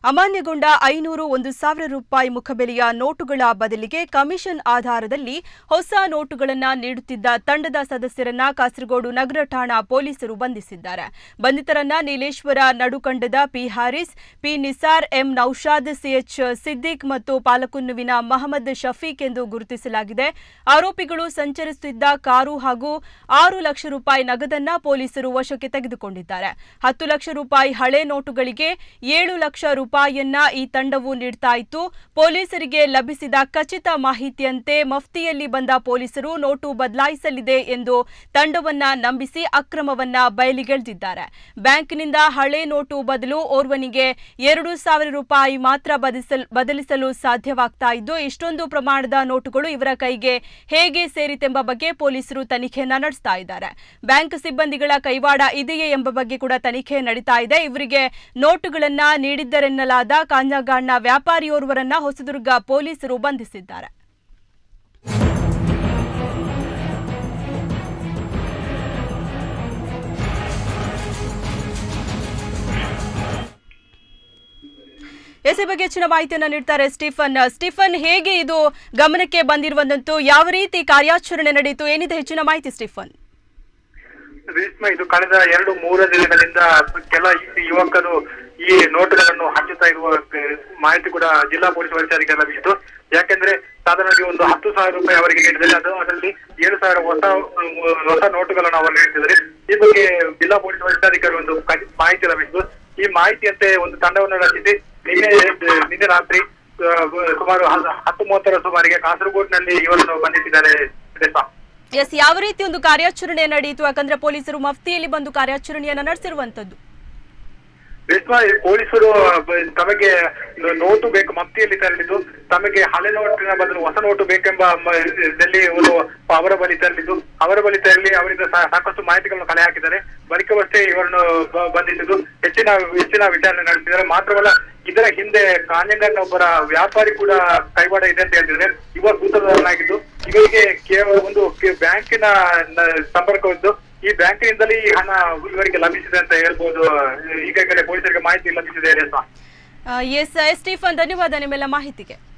ಅಮಾನ್ಯಗೊಂಡ ಐನೂರು ಒಂದು ಸಾವಿರ ರೂಪಾಯಿ ಮುಖಬೆಲೆಯ ನೋಟುಗಳ ಬದಲಿಗೆ ಕಮಿಷನ್ ಆಧಾರದಲ್ಲಿ ಹೊಸ ನೋಟುಗಳನ್ನು ನೀಡುತ್ತಿದ್ದ ತಂಡದ ಸದಸ್ಯರನ್ನ ಕಾಸರಗೋಡು ನಗರ ಠಾಣಾ ಪೊಲೀಸರು ಬಂಧಿಸಿದ್ದಾರೆ ಬಂಧಿತರನ್ನ ನೀಲೇಶ್ವರ ನಡುಕಂಡದ P Haris P Nisar M Naushad CH Siddique ಮತ್ತು ಪಾಲಕುನ್ನುವಿನ ಮಹಮ್ಮದ್ ಶಫೀಕ್ ಎಂದು ಗುರುತಿಸಲಾಗಿದೆ ಆರೋಪಿಗಳು ಸಂಚರಿಸುತ್ತಿದ್ದ ಕಾರು ಹಾಗೂ ಆರು ಲಕ್ಷ ರೂಪಾಯಿ ನಗದನ್ನ ಪೊಲೀಸರು ವಶಕ್ಕೆ ತೆಗೆದುಕೊಂಡಿದ್ದಾರೆ ಹತ್ತು ಲಕ್ಷ ರೂಪಾಯಿ ಹಳೆ ನೋಟುಗಳಿಗೆ ಏಳು ಲಕ್ಷ ರೂಪಾಯಿಯನ್ನ ಈ ತಂಡವು ನೀಡ್ತಾ ಇತ್ತು ಪೊಲೀಸರಿಗೆ ಲಭಿಸಿದ ಖಚಿತ ಮಾಹಿತಿಯಂತೆ ಮಫ್ತಿಯಲ್ಲಿ ಬಂದ ಪೊಲೀಸರು ನೋಟು ಬದಲಾಯಿಸಲಿದೆ ಎಂದು ತಂಡವನ್ನ ನಂಬಿಸಿ ಅಕ್ರಮವನ್ನ ಬಯಲಿಗೆಳೆದಿದ್ದಾರೆ ಬ್ಯಾಂಕ್ನಿಂದ ಹಳೆ ನೋಟು ಬದಲು ಓರ್ವನಿಗೆ ಎರಡು ಸಾವಿರ ರೂಪಾಯಿ ಮಾತ್ರ ಬದಲಿಸಲ್- ಬದಲಿಸಲು ಸಾಧ್ಯವಾಗ್ತಾ ಇದ್ದು ಇಷ್ಟೊಂದು ಪ್ರಮಾಣದ ನೋಟುಗಳು ಇವರ ಕೈಗೆ ಹೇಗೆ ಸೇರಿತೆಂಬ ಬಗ್ಗೆ ಪೊಲೀಸರು ತನಿಖೆಯನ್ನ ನಡೆಸ್ತಾ ಇದ್ದಾರೆ ಬ್ಯಾಂಕ್ ಸಿಬ್ಬಂದಿಗಳ ಕೈವಾಡ ಇದೆಯೇ ಎಂಬ ಬಗ್ಗೆ ಕೂಡ ತನಿಖೆ ನಡೀತಾ ಇದೆ ಇವರಿಗೆ ನೋಟುಗಳನ್ನ ನೀಡಿದ್ದರೆನ್ನಲಾದ ಕಾಂಜಗಾಡ್ನ ವ್ಯಾಪಾರಿಯೋರ್ವರನ್ನ ಹೊಸದುರ್ಗ ಪೊಲೀಸರು ಬಂಧಿಸಿದ್ದಾರೆ ಎಸ್ ಈ ಬಗ್ಗೆ ಹೆಚ್ಚಿನ ಮಾಹಿತಿಯನ್ನು ನೀಡ್ತಾರೆ ಸ್ಟೀಫನ್ ಸ್ಟೀಫನ್ ಹೇಗೆ ಇದು ಗಮನಕ್ಕೆ ಬಂದಿರುವಂತೂ ಯಾವ ರೀತಿ ಕಾರ್ಯಾಚರಣೆ ನಡೆಯಿತು ಏನಿದೆ ಹೆಚ್ಚಿನ ಮಾಹಿತಿ ಸ್ಟೀಫನ್ ರೇಷ್ಮೆ ಇದು ಕಳೆದ ಎರಡು ಮೂರು ದಿನಗಳಿಂದ ಕೆಲ ಯುವಕರು ಈ ನೋಟುಗಳನ್ನು ಹಂಚುತ್ತಾ ಇರುವ ಅಹ್, ಮಾಹಿತಿ ಕೂಡ ಜಿಲ್ಲಾ ಪೊಲೀಸ್ ವರಿಷ್ಠಾಧಿಕಾರಿ ಲಭಿಸಿತು ಯಾಕೆಂದ್ರೆ ಸಾಧಾರಣವಾಗಿ ಒಂದು ಹತ್ತು ಸಾವಿರ ರೂಪಾಯಿ ಅವರಿಗೆ ನೀಡಿದರೆ ಅದು ಅದರಲ್ಲಿ ಏಳು ಸಾವಿರ ಹೊಸ ಅಹ್, ಹೊಸ ನೋಟುಗಳನ್ನು ಅವರು ನೀಡುತ್ತಿದ್ದಾರೆ ಈ ಬಗ್ಗೆ ಜಿಲ್ಲಾ ಪೊಲೀಸ್ ವರಿಷ್ಠಾಧಿಕಾರಿ ಒಂದು ಖಚಿ- ಮಾಹಿತಿ ಲಭಿಸಿತು ಈ ಮಾಹಿತಿಯಂತೆ ಒಂದು ತಂಡವನ್ನು ರಚಿಸಿ ನಿನ್ನೆ ನಿನ್ನೆ ರಾತ್ರಿ ಅಹ್, ಸುಮಾರು ಹ- ಹತ್ತು ಮೂವತ್ತರ ಸುಮಾರಿಗೆ ಕಾಸರಗೋಡಿನಲ್ಲಿ ಇವರನ್ನು ಬಂಧಿಸಿದ್ದಾರೆ ರೇಷ್ಮಾ. ಎಸ್ ಯಾವ ರೀತಿ ಒಂದು ಕಾರ್ಯಾಚರಣೆ ನಡೆಯಿತು ಯಾಕಂದ್ರೆ ಪೊಲೀಸರು ಮಫ್ತಿಯಲ್ಲಿ ಬಂದು ಕಾರ್ಯಾಚರಣೆಯನ್ನ ನಡೆಸಿರುವಂತದ್ದು ರೇಷ್ಮಾ ಈ ಪೊಲೀಸರು ಬ- ತಮಗೆ ನೋಟು ಬೇಕು ಮಫ್ತಿಯಲ್ಲಿ ತರಲಿದ್ದು ತಮಗೆ ಹಳೆ ನೋಟಿನ ಬದಲು ಹೊಸ ನೋಟು ಬೇಕೆಂಬ ಮ- ಇದಲ್ಲಿ ಒಂದು ಅವರ ಬಳಿ ತರಲಿದ್ದು ಅವರ ಬಳಿ ತರಲಿ ಅವರಿಂದ ಸಾ- ಸಾಕಷ್ಟು ಮಾಹಿತಿಗಳನ್ನು ಕಲೆ ಹಾಕಿದ್ದಾರೆ ಬಳಿಕವಷ್ಟೇ ಇವರನ್ನು ಬ- ಬಂಧಿಸಿದ್ದು ಹೆಚ್ಚಿನ ಹೆಚ್ಚಿನ ವಿಚಾರಣೆ ನಡೆಸಿದ್ದಾರೆ ಮಾತ್ರವಲ್ಲ ಇದರ ಹಿಂದೆ ಕಾಂಜಂಗನ್ ಒಬ್ಬರ ವ್ಯಾಪಾರಿ ಕೂಡ ಕೈವಾಡ ಇದೆ ಅಂತ ಹೇಳ್ತಿದ್ದಾರೆ ಯುವ ಸೂತ್ರಧಾರನಾಗಿದ್ದು ಇವರಿಗೆ ಕೇವಲ ಒಂದು ಕೆ- ಬ್ಯಾಂಕಿನ ನ- ಸಂಪರ್ಕವಿದ್ದು ಈ ಬ್ಯಾಂಕಿನಿಂದಲೇ ಈ ಹಣ ಇವರಿಗೆ ಲಭಿಸಿದೆ ಅಂತ ಹೇಳ್ಬೋದು ಈಗಾಗಲೇ ಪೊಲೀಸರಿಗೆ ಮಾಹಿತಿ ಲಭಿಸಿದೆ ರೇಷ್ಮಾ ಎಸ್ ಎಸ್ ಸ್ಟೀಫನ್ ಧನ್ಯವಾದ ನಿಮ್ಮೆಲ್ಲ ಮಾಹಿತಿಗೆ